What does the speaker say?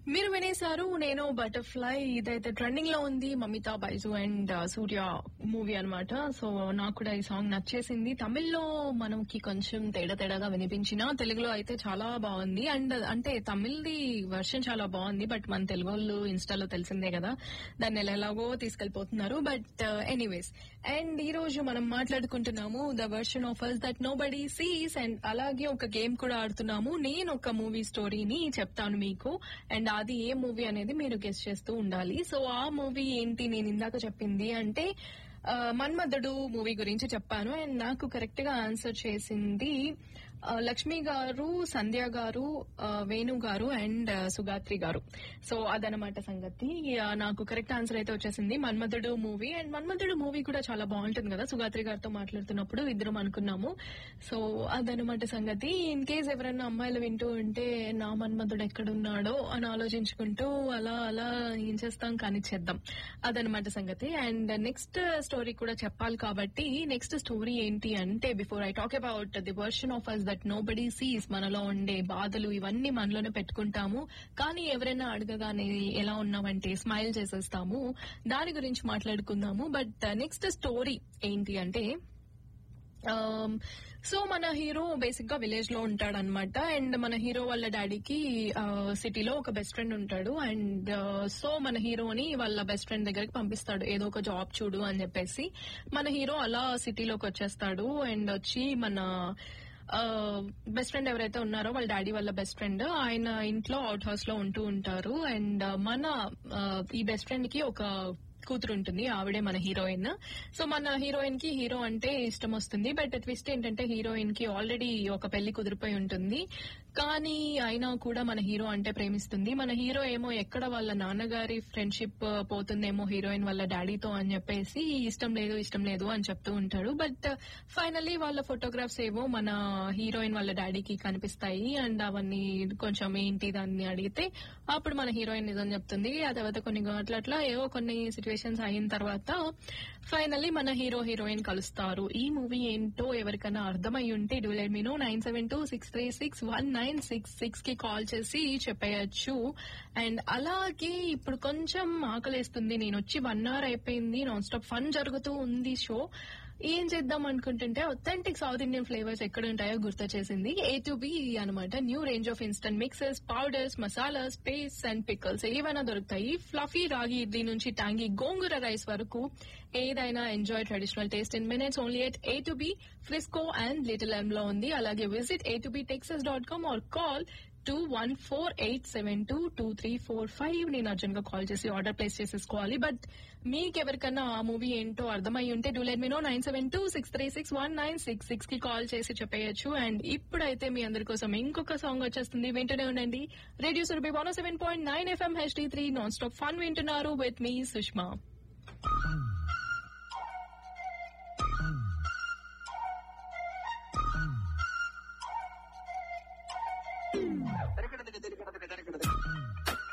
మీరు వినేశారు నేను బటర్ఫ్లై ఇదైతే ట్రెండింగ్ లో ఉంది మమితా బైజు అండ్ సూర్య మూవీ అన్నమాట సో నాకు కూడా ఈ సాంగ్ నచ్చేసింది తమిళ్లో మనకి కొంచెం తేడా తేడాగా వినిపించిన తెలుగులో అయితే చాలా బాగుంది అండ్ అంటే తమిళ్ది వర్షన్ చాలా బాగుంది బట్ మన తెలుగు వాళ్ళు ఇన్స్టాలో తెలిసిందే కదా దాన్ని ఎలా ఎలాగో తీసుకెళ్లిపోతున్నారు బట్ ఎనీవేస్ అండ్ ఈ రోజు మనం మాట్లాడుకుంటున్నాము the version of us that nobody sees and అలాగే ఒక గేమ్ కూడా ఆడుతున్నాము నేను ఒక మూవీ స్టోరీని చెప్తాను మీకు అండ్ అది ఏ మూవీ అనేది మీరు గెస్ట్ చేస్తూ ఉండాలి సో ఆ మూవీ ఏంటి నేను ఇందాక చెప్పింది అంటే ఆ, మన్మధుడు మూవీ గురించి చెప్పాను అండ్ నాకు కరెక్ట్ గా ఆన్సర్ చేసింది ఆ, లక్ష్మి గారు సంధ్య గారు ఆ, వేణు గారు అండ్ ఆ, సుగాత్రి గారు సో అదనమాట సంగతి ఆ, నాకు కరెక్ట్ ఆన్సర్ అయితే వచ్చేసింది Manmadhudu movie and Manmadhudu movie కూడా చాలా బాగుంటుంది కదా సుగాత్రి గారితో మాట్లాడుతున్నప్పుడు ఇద్దరం అనుకున్నాము సో అదనమాట సంగతి ఇన్ కేస్ ఎవరైనా అమ్మాయిలు వింటూ ఉంటే నా మన్మధుడు ఎక్కడున్నాడో అని ఆలోచించుకుంటూ అలా అలా ఏం చేస్తాం కానీ చేద్దాం అదనమాట సంగతి అండ్ నెక్స్ట్ స్టోరీ కూడా చెప్పాలి కాబట్టి నెక్స్ట్ స్టోరీ ఏంటి అంటే before I talk about the version of us that nobody sees మనలో ఉండే బాధలు ఇవన్నీ మనలోనే పెట్టుకుంటాము కానీ ఎవరైనా అడగగానే ఎలా ఉన్నామంటే స్మైల్ చేసేస్తాము దాని గురించి మాట్లాడుకుందాము బట్ నెక్స్ట్ స్టోరీ ఏంటి అంటే సో మన హీరో బేసిక్ గా విలేజ్ లో ఉంటాడు అనమాట అండ్ మన హీరో వాళ్ళ డాడీకి సిటీలో ఒక బెస్ట్ ఫ్రెండ్ ఉంటాడు అండ్ సో మన హీరోని వాళ్ళ బెస్ట్ ఫ్రెండ్ దగ్గరికి పంపిస్తాడు ఏదో ఒక జాబ్ చూడు అని చెప్పేసి మన హీరో అలా సిటీలోకి వచ్చేస్తాడు అండ్ వచ్చి మన బెస్ట్ ఫ్రెండ్ ఎవరైతే ఉన్నారో వాళ్ళ డాడీ వాళ్ళ బెస్ట్ ఫ్రెండ్ ఆయన ఇంట్లో అవుట్ హౌస్ లో ఉంటూ ఉంటారు అండ్ మన ఆ, ఈ బెస్ట్ ఫ్రెండ్ కి ఒక కూతురు ఉంటుంది ఆవిడే మన హీరోయిన్ సో మన హీరోయిన్ కి హీరో అంటే ఇష్టం వస్తుంది బట్ ట్విస్ట్ ఏంటంటే హీరోయిన్ కి ఆల్రెడీ ఒక పెళ్లి కుదిరిపోయి ఉంటుంది కానీ అయినా కూడా మన హీరో అంటే ప్రేమిస్తుంది మన హీరో ఏమో ఎక్కడ వాళ్ళ నాన్నగారి ఫ్రెండ్షిప్ పోతుందేమో హీరోయిన్ వాళ్ళ డాడీతో అని చెప్పేసి ఇష్టం లేదు ఇష్టం లేదు అని చెప్తూ ఉంటాడు బట్ ఫైనల్లీ వాళ్ళ ఫోటోగ్రాఫ్స్ ఏవో మన హీరోయిన్ వాళ్ళ డాడీకి కనిపిస్తాయి అండ్ అవన్నీ కొంచెం ఏంటి దాన్ని అడిగితే అప్పుడు మన హీరోయిన్ నిజం చెప్తుంది ఆ తర్వాత కొన్ని గంటల అట్లా ఏవో కొన్ని సిచ్యువేషన్స్ అయిన తర్వాత ఫైనల్లీ మన హీరో హీరోయిన్ కలుస్తారు ఈ మూవీ ఏంటో ఎవరికైనా అర్థమై ఉంటే do let me know nine seven two six three six one nine six six కి కాల్ చేసి చెప్పేయచ్చు అండ్ అలాగే ఇప్పుడు కొంచెం ఆకలేస్తుంది నేను వచ్చి వన్ అవర్ అయిపోయింది నాన్ స్టాప్ ఫన్ జరుగుతూ ఉంది షో ఏం చేద్దాం అనుకుంటుంటే ఒథెంటిక్ సౌత్ ఇండియన్ ఫ్లేవర్స్ ఎక్కడ ఉంటాయో గుర్తొచ్చేసింది ఏ టు బి అనమాట new range of instant mixes powders masalas paste and pickles ఏవైనా దొరుకుతాయి ఫ్లఫీ రాగి ఇడ్లీ నుంచి టాంగి గోంగూర రైస్ వరకు ఏదైనా enjoy traditional taste in minutes only at A to B Frisco and Little Elm లో ఉంది అలాగే visit A to B Texas dot com or call two one four eight seven two two three four five నేను urgent గా call చేసి order place చేసేసుకోవాలి but మీకెవరికన్నా ఆ movie ఏంటో అర్థమై ఉంటే do let me know nine seven two six three six one nine six six కి కాల్ చేసి చెప్పేయచ్చు అండ్ ఇప్పుడైతే మీ అందరి కోసం ఇంకొక సాంగ్ వచ్చేస్తుంది వింటూనే ఉండండి radio Surabhi one seven point nine FM HD three non stop fun వింటున్నారు విత్ మీ సుష్మా